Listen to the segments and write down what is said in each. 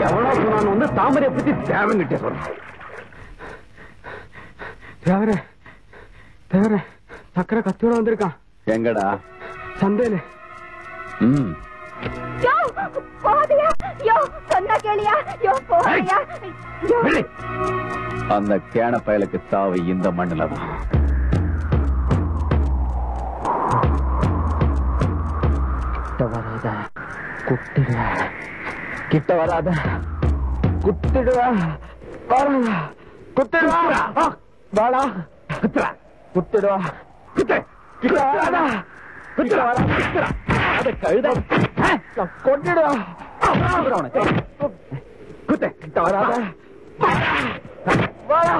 எவ்வளவு சொன்னான்னு வந்து தாமரையை பத்தி தேவங்கிட்டே சொல்றான் தேவரே தேவரே சக்கரை கத்தியோட வந்திருக்கான் எங்கடா சந்தையில ம் யோ போதியா யோ சொன்னா கேளியா யோ போதியா யோ விடு. அந்த கேன பயலுக்கு சாவு இந்த மண்ணுல தான் கிட்ட வராத குத்திடுவ கிட்ட வராத குத்திடுவ வராத குத்திடுவா வாடா குத்துறா குத்திடுவா குத்து கிட்ட வராத குத்துறா குத்துறா அத கழுத கொண்டுடுவா குத்து கிட்ட வராத வாடா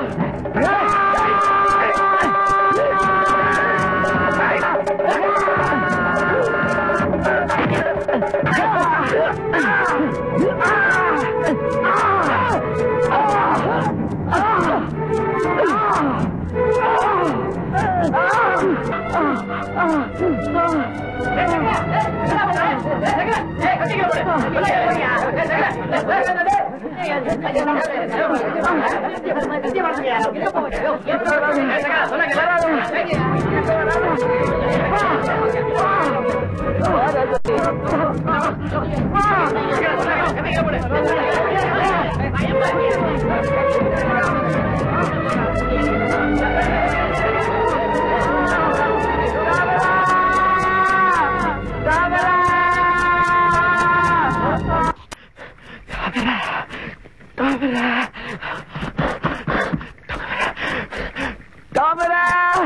தாமரா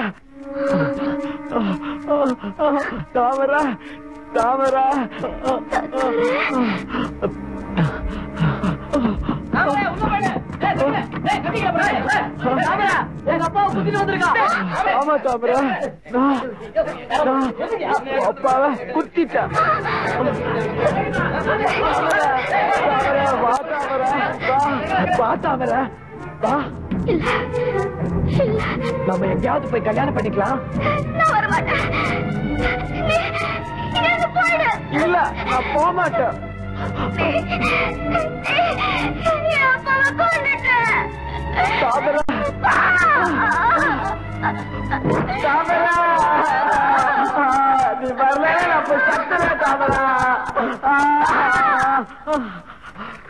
தாமரா தாமரா ஆமா தாமரா நான் நான் அப்பாவை குத்திட்டேன் தாமரா, தாமரா, வா தாமரா, வா, வா தாமரா, வா. நம்ம எங்கேயாவது போய் கல்யாணம் பண்ணிக்கலாம் நான் வர மாட்டேன் நீ இங்க போயிடு இல்ல நான் போக மாட்டேன் நீ அப்பாவை கொண்டுட்ட தாமரா தாமரா நீ வரல நான் போய் சத்தல தாமரா